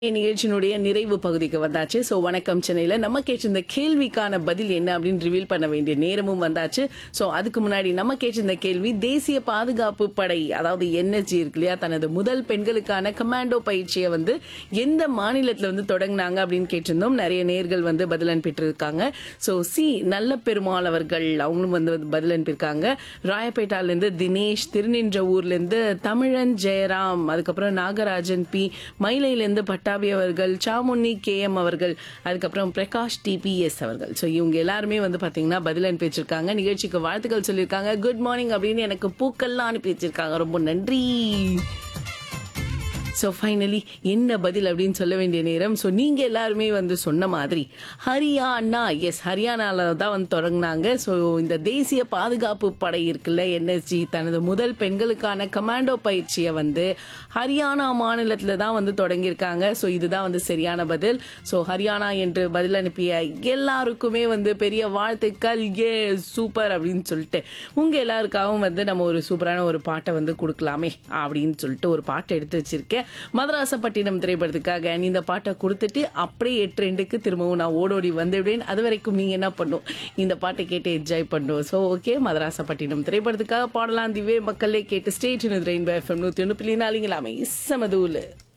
நிகழ்ச்சியினுடைய நிறைவு பகுதிக்கு வந்தாச்சு ஸோ வணக்கம் சென்னையில் நம்ம கேட்டிருந்த கேள்விக்கான பதில் என்ன அப்படின்னு ரிவீல் பண்ண வேண்டிய நேரமும் வந்தாச்சு ஸோ அதுக்கு முன்னாடி நம்ம கேட்டிருந்த கேள்வி தேசிய பாதுகாப்பு படை அதாவது என்எஸ்ஜி இருக்கு இல்லையா தனது முதல் பெண்களுக்கான கமாண்டோ பயிற்சியை வந்து எந்த மாநிலத்தில் வந்து தொடங்கினாங்க அப்படின்னு கேட்டிருந்தோம் நிறைய நேர்கள் வந்து பதில் அனுப்பிட்டு ஸோ சி நல்ல பெருமாள் அவர்கள் அவங்களும் வந்து பதில் அனுப்பியிருக்காங்க ராயப்பேட்டாலேருந்து தினேஷ் திருநின்ற ஊர்லேருந்து தமிழன் ஜெயராம் அதுக்கப்புறம் நாகராஜன் பி மயிலையிலேருந்து பட்டாபி அவர்கள் சாமுன்னி கே எம் அவர்கள் அதுக்கப்புறம் பிரகாஷ் டிபிஎஸ் அவர்கள் ஸோ இவங்க எல்லாருமே வந்து பார்த்தீங்கன்னா பதில் அனுப்பி வச்சிருக்காங்க நிகழ்ச்சிக்கு வாழ்த்துக்கள் சொல்லியிருக்காங்க குட் மார்னிங் அப்படின்னு எனக்கு பூக்கள்லாம் அனுப்பி வச்சிருக்காங்க ரொம்ப நன்றி ஸோ ஃபைனலி என்ன பதில் அப்படின்னு சொல்ல வேண்டிய நேரம் ஸோ நீங்கள் எல்லாருமே வந்து சொன்ன மாதிரி ஹரியானா எஸ் ஹரியானால தான் வந்து தொடங்கினாங்க ஸோ இந்த தேசிய பாதுகாப்பு படை இருக்குல்ல என்எஸ்ஜி தனது முதல் பெண்களுக்கான கமாண்டோ பயிற்சியை வந்து ஹரியானா மாநிலத்தில் தான் வந்து தொடங்கியிருக்காங்க ஸோ இதுதான் வந்து சரியான பதில் ஸோ ஹரியானா என்று பதில் அனுப்பிய எல்லாருக்குமே வந்து பெரிய வாழ்த்துக்கள் ஏ சூப்பர் அப்படின்னு சொல்லிட்டு உங்கள் எல்லாருக்காகவும் வந்து நம்ம ஒரு சூப்பரான ஒரு பாட்டை வந்து கொடுக்கலாமே அப்படின்னு சொல்லிட்டு ஒரு பாட்டை எடுத்து வச்சிருக்கேன் மதராசப்பட்டினம் திரைப்படத்துக்காக நீ இந்த பாட்டை கொடுத்துட்டு அப்படியே எட்டு ரெண்டுக்கு திரும்பவும் நான் ஓடோடி வந்துவிடுவேன் அது வரைக்கும் நீங்க என்ன பண்ணும் இந்த பாட்டை கேட்டு என்ஜாய் பண்ணும் ஸோ ஓகே மதராசப்பட்டினம் திரைப்படத்துக்காக பாடலாம் திவே மக்களே கேட்டு ஸ்டேட் ரெயின்போ எஃப்எம் நூற்றி ஒன்று புள்ளி நாலுங்களாமே சமதூலு